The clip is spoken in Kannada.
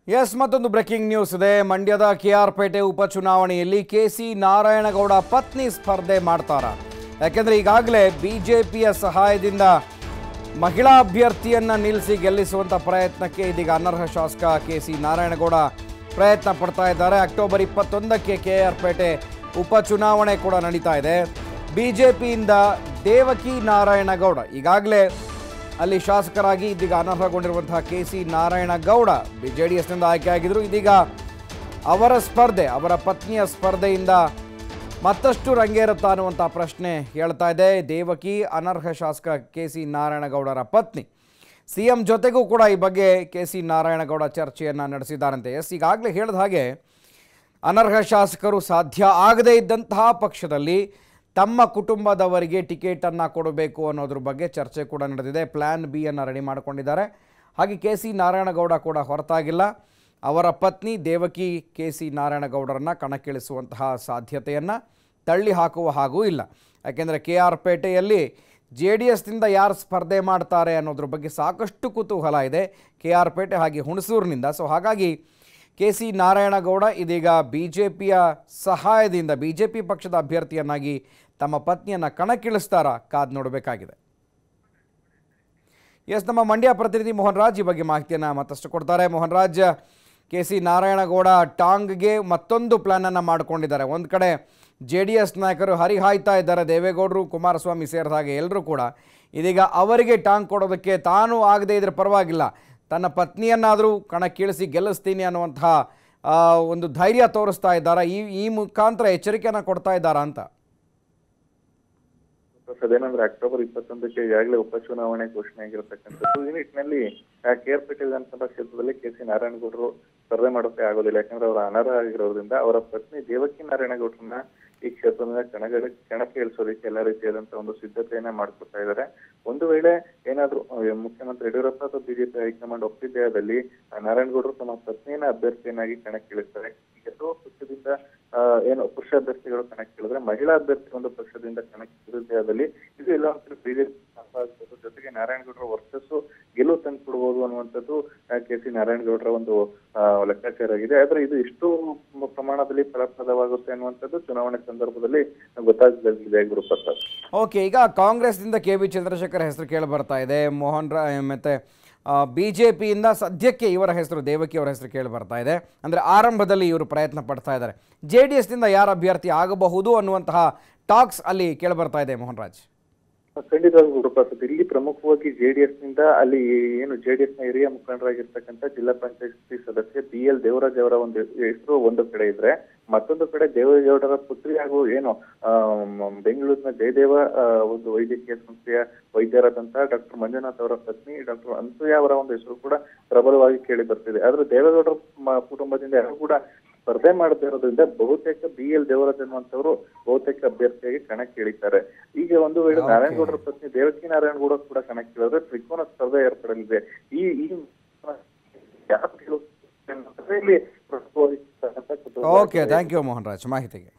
ಎಸ್ ಮತ್ತೊಂದು ಬ್ರೇಕಿಂಗ್ ನ್ಯೂಸ್ ಇದೆ ಮಂಡ್ಯದ ಕೆಆರ್ ಪೇಟೆ ಉಪಚುನಾವಣೆಯಲ್ಲಿ ಕೆ ಸಿ ನಾರಾಯಣಗೌಡ ಪತ್ನಿ ಸ್ಪರ್ಧೆ ಮಾಡ್ತಾರ ಯಾಕೆಂದ್ರೆ ಈಗಾಗಲೇ ಬಿಜೆಪಿಯ ಸಹಾಯದಿಂದ ಮಹಿಳಾ ಅಭ್ಯರ್ಥಿಯನ್ನ ನಿಲ್ಲಿಸಿ ಗೆಲ್ಲಿಸುವಂತ ಪ್ರಯತ್ನಕ್ಕೆ ಇದೀಗ ಅನರ್ಹ ಶಾಸಕ ಕೆ ಸಿ ನಾರಾಯಣಗೌಡ ಪ್ರಯತ್ನ ಪಡ್ತಾ ಇದ್ದಾರೆ ಅಕ್ಟೋಬರ್ ಇಪ್ಪತ್ತೊಂದಕ್ಕೆ ಕೆ ಆರ್ ಪೇಟೆ ಉಪಚುನಾವಣೆ ಕೂಡ ನಡೀತಾ ಇದೆ ಬಿಜೆಪಿಯಿಂದ ದೇವಕಿ ನಾರಾಯಣಗೌಡ ಈಗಾಗಲೇ ಅಲ್ಲಿ ಶಾಸಕರಾಗಿ ಇದೀಗ ಅನರ್ಹಗೊಂಡಿರುವಂತಹ K C Narayana Gowda J D ಎಸ್ನಿಂದ ಆಯ್ಕೆಯಾಗಿದ್ದರು ಇದೀಗ ಅವರ ಸ್ಪರ್ಧೆ ಅವರ ಪತ್ನಿಯ ಸ್ಪರ್ಧೆಯಿಂದ ಮತ್ತಷ್ಟು ರಂಗೇರುತ್ತಾ ಅನ್ನುವಂಥ ಪ್ರಶ್ನೆ ಹೇಳ್ತಾ ಇದೆ ದೇವಕಿ ಅನರ್ಹ ಶಾಸಕ ಕೆ ಸಿ ನಾರಾಯಣಗೌಡರ ಪತ್ನಿ ಸಿ ಎಂ ಜೊತೆಗೂ ಕೂಡ ಈ ಬಗ್ಗೆ ಕೆ ಸಿ ನಾರಾಯಣಗೌಡ ಚರ್ಚೆಯನ್ನು ನಡೆಸಿದ್ದಾರಂತೆ ಎಸ್ ಈಗಾಗಲೇ ಹೇಳಿದ ಹಾಗೆ ಅನರ್ಹ ಶಾಸಕರು ಸಾಧ್ಯ ಆಗದೇ ಇದ್ದಂತಹ ಪಕ್ಷದಲ್ಲಿ ತಮ್ಮ ಕುಟುಂಬದವರಿಗೆ ಟಿಕೆಟನ್ನು ಕೊಡಬೇಕು ಅನ್ನೋದ್ರ ಬಗ್ಗೆ ಚರ್ಚೆ ಕೂಡ ನಡೆದಿದೆ ಪ್ಲ್ಯಾನ್ ಬಿ ಅನ್ನು ರೆಡಿ ಮಾಡಿಕೊಂಡಿದ್ದಾರೆ ಹಾಗೆ ಕೆ ಸಿ ನಾರಾಯಣಗೌಡ ಕೂಡ ಹೊರತಾಗಿಲ್ಲ ಅವರ ಪತ್ನಿ ದೇವಕಿ ಕೆ ಸಿ ನಾರಾಯಣಗೌಡರನ್ನು ಕಣಕ್ಕಿಳಿಸುವಂತಹ ಸಾಧ್ಯತೆಯನ್ನು ತಳ್ಳಿ ಹಾಕುವ ಹಾಗೂ ಇಲ್ಲ ಯಾಕೆಂದರೆ ಕೆ ಆರ್ ಪೇಟೆಯಲ್ಲಿ ಜೆ ಡಿ ಎಸ್ನಿಂದ ಯಾರು ಸ್ಪರ್ಧೆ ಮಾಡ್ತಾರೆ ಅನ್ನೋದ್ರ ಬಗ್ಗೆ ಸಾಕಷ್ಟು ಕುತೂಹಲ ಇದೆ ಕೆ ಆರ್ ಪೇಟೆ ಹಾಗೆ ಹುಣಸೂರಿನಿಂದ ಸೊ ಹಾಗಾಗಿ ಕೆ ಸಿ ನಾರಾಯಣಗೌಡ ಇದೀಗ ಬಿ ಜೆ ಪಿಯ ಸಹಾಯದಿಂದ ಬಿ ಜೆ ಪಿ ಪಕ್ಷದ ಅಭ್ಯರ್ಥಿಯನ್ನಾಗಿ ತಮ್ಮ ಪತ್ನಿಯನ್ನು ಕಣಕ್ಕಿಳಿಸ್ತಾರ ಕಾದು ನೋಡಬೇಕಾಗಿದೆ ಎಸ್ ನಮ್ಮ ಮಂಡ್ಯ ಪ್ರತಿನಿಧಿ ಮೋಹನ್ ರಾಜ್ ಈ ಬಗ್ಗೆ ಮಾಹಿತಿಯನ್ನು ಮತ್ತಷ್ಟು ಕೊಡ್ತಾರೆ ಮೋಹನ್ ರಾಜ್ ಕೆ ಸಿ ನಾರಾಯಣಗೌಡ ಟಾಂಗ್ಗೆ ಮತ್ತೊಂದು ಪ್ಲ್ಯಾನನ್ನು ಮಾಡಿಕೊಂಡಿದ್ದಾರೆ ಒಂದು ಕಡೆ ಜೆ ಡಿ ಎಸ್ ನಾಯಕರು ಹರಿಹಾಯ್ತಾ ಇದ್ದಾರೆ ದೇವೇಗೌಡರು ಕುಮಾರಸ್ವಾಮಿ ಸೇರಿದ ಹಾಗೆ ಎಲ್ಲರೂ ಕೂಡ ಇದೀಗ ಅವರಿಗೆ ಟಾಂಗ್ ಕೊಡೋದಕ್ಕೆ ತಾನು ಆಗದೇ ಇದ್ರೆ ಪರವಾಗಿಲ್ಲ ತನ್ನ ಪತ್ನಿಯನ್ನಾದರೂ ಕಣಕ್ಕಿಳಿಸಿ ಗೆಲ್ಲಿಸ್ತೀನಿ ಅನ್ನುವಂತಹ ಆ, ಒಂದು ಧೈರ್ಯ ತೋರಿಸ್ತಾ ಇದ್ದಾರಾ ಈ ಈ ಮುಖಾಂತರ ಎಚ್ಚರಿಕೆಯನ್ನು ಕೊಡ್ತಾ ಇದ್ದಾರಾ ಅಂತ ಅದೇನಂದ್ರೆ ಅಕ್ಟೋಬರ್ ಇಪ್ಪತ್ತೊಂದಕ್ಕೆ ಈಗಾಗಲೇ ಉಪಚುನಾವಣೆ ಘೋಷಣೆ ಆಗಿರತಕ್ಕಂಥದ್ದು ಈ ನಿಟ್ಟಿನಲ್ಲಿ ಕೇರ್ಪೇಟೆ ವಿಧಾನಸಭಾ ಕ್ಷೇತ್ರದಲ್ಲಿ ಕೆ ಸಿ ನಾರಾಯಣಗೌಡರು ಸ್ಪರ್ಧೆ ಮಾಡೋಕೆ ಆಗೋದಿಲ್ಲ ಯಾಕಂದ್ರೆ ಅವರ ಅನರ್ಹ ಆಗಿರೋದ್ರಿಂದ ಅವರ ಪತ್ನಿ ದೇವಕಿ ನಾರಾಯಣಗೌಡರನ್ನ ಈ ಕ್ಷೇತ್ರದಿಂದ ಕಣಗಳ ಕಣಕ್ಕೆ ಇಳಿಸೋದಕ್ಕೆ ಎಲ್ಲ ರೀತಿಯಾದಂತಹ ಒಂದು ಸಿದ್ಧತೆಯನ್ನ ಮಾಡ್ಕೊತಾ ಇದ್ದಾರೆ ಒಂದು ವೇಳೆ ಏನಾದ್ರೂ ಆ, ಮುಖ್ಯಮಂತ್ರಿ ಯಡಿಯೂರಪ್ಪ ಅಥವಾ ಬಿಜೆಪಿ ಹೈಕಮಾಂಡ್ ಒಪ್ಪಿದ್ದಲ್ಲಿ ನಾರಾಯಣಗೌಡರು ತಮ್ಮ ಪತ್ನಿಯನ್ನ ಅಭ್ಯರ್ಥಿಯನ್ನಾಗಿ ಕಣಕ್ಕೆ ಇಳಿಸ್ತಾರೆ ಈಗ ಎಷ್ಟೋ ಪಕ್ಷದಿಂದ ಆ, ಏನು ಪುರುಷ ಅಭ್ಯರ್ಥಿಗಳು ಕಣಕ್ಕೆ ಇಳಿದ್ರೆ ಮಹಿಳಾ ಅಭ್ಯರ್ಥಿ ಒಂದು ಪಕ್ಷದಿಂದ ಕಣಕ್ಕೆ ಇಳಿದಲ್ಲಿ ಇದು ಎಲ್ಲ ಒಂದು ಬಿಜೆಪಿ ಜೊತೆಗೆ ನಾರಾಯಣಗೌಡರ ವರ್ಚಸ್ಸು ಗೆಲುವು ತಂದು ಕೊಡ್ಬೋದು ಅನ್ನುವಂಥದ್ದು ಕೆ ಸಿ ನಾರಾಯಣಗೌಡರ ಒಂದು ಆ, ಲೆಕ್ಕಾಚಾರ ಆಗಿದೆ ಆದ್ರೆ ಇದು ಎಷ್ಟು ಪ್ರಮಾಣದಲ್ಲಿ ಫಲಪ್ರದವಾಗುತ್ತೆ ಅನ್ನುವಂಥದ್ದು ಚುನಾವಣೆ ಸಂದರ್ಭದಲ್ಲಿ ಗೊತ್ತಾಗಲಿದೆ ಗುರುಪ್ರಸಾದ್ ಓಕೆ ಈಗ ಕಾಂಗ್ರೆಸ್ನಿಂದ ಕೆ ವಿ ಚಂದ್ರಶೇಖರ್ ಹೆಸರು ಕೇಳಿ ಬರ್ತಾ ಇದೆ ಮೋಹನ್ ರಾ ಮತ್ತು ಬಿ ಜೆ ಪಿಯಿಂದ ಸದ್ಯಕ್ಕೆ ಇವರ ಹೆಸರು ದೇವಕಿ ಅವರ ಹೆಸರು ಕೇಳಿ ಬರ್ತಾ ಇದೆ ಅಂದರೆ ಆರಂಭದಲ್ಲಿ ಇವರು ಪ್ರಯತ್ನ ಪಡ್ತಾ ಇದ್ದಾರೆ ಜೆ ಡಿ ಎಸ್ನಿಂದ ಯಾರು ಅಭ್ಯರ್ಥಿ ಆಗಬಹುದು ಅನ್ನುವಂತಹ ಟಾಕ್ಸ್ ಅಲ್ಲಿ ಕೇಳಿ ಬರ್ತಾ ಇದೆ ಮೋಹನ್ ರಾಜ್ ಖಂಡಿತವಾಗಿ ಗುರುಪ್ರಸಾದ್ ಇಲ್ಲಿ ಪ್ರಮುಖವಾಗಿ ಜೆಡಿಎಸ್ ನಿಂದ ಅಲ್ಲಿ ಏನು ಜೆಡಿಎಸ್ ನ ಹಿರಿಯ ಮುಖಂಡರಾಗಿರ್ತಕ್ಕಂಥ ಜಿಲ್ಲಾ ಪಂಚಾಯತ್ ಸದಸ್ಯ ಬಿ ಎಲ್ ದೇವರಾಜ್ ಅವರ ಒಂದು ಹೆಸರು ಒಂದು ಕಡೆ ಇದ್ರೆ ಮತ್ತೊಂದು ಕಡೆ ದೇವೇಗೌಡರ ಪುತ್ರಿ ಹಾಗೂ ಏನು ಆ, ಮ್, ಬೆಂಗಳೂರಿನ ಜಯದೇವ ಆ, ಒಂದು ವೈದ್ಯಕೀಯ ಸಂಸ್ಥೆಯ ವೈದ್ಯರಾದಂತಹ ಡಾಕ್ಟರ್ ಮಂಜುನಾಥ್ ಅವರ ಪತ್ನಿ ಡಾಕ್ಟರ್ ಅನ್ಸೂಯ ಅವರ ಒಂದು ಹೆಸರು ಕೂಡ ಪ್ರಬಲವಾಗಿ ಕೇಳಿ ಬರ್ತಿದೆ ಆದ್ರೆ ದೇವೇಗೌಡರ ಮ- ಕುಟುಂಬದಿಂದ ಯಾರು ಕೂಡ ಸ್ಪರ್ಧೆ ಮಾಡದೇ ಇರೋದ್ರಿಂದ ಬಹುತೇಕ ಬಿ ಎಲ್ ದೇವರಾಜ್ ಅನ್ನುವಂಥವ್ರು ಬಹುತೇಕ ಅಭ್ಯರ್ಥಿಯಾಗಿ ಕಣಕ್ಕೆ ಇಳಿತಾರೆ ಈಗ ಒಂದು ವೇಳೆ Okay. ನಾರಾಯಣಗೌಡರ ಪತ್ನಿ ದೇವಕಿ ನಾರಾಯಣಗೌಡ ಕೂಡ ಕಣಕ್ಕೆ ಇಳಿದ್ರೆ ತ್ರಿಕೋನ ಸ್ಪರ್ಧೆ ಏರ್ಪಡಲಿದೆ ಈ ಈ ಯಾರು ಗೆಲ್ಲುತ್ತಾರೆ ಅನ್ನೋದ್ರಲ್ಲಿ ಪ್ರಮುಖವಾಗಿ ಇರ್ತಕ್ಕಂಥ ಕುತೂಹಲ okay thank you Mohan Raj ಮಾಹಿತಿಗೆ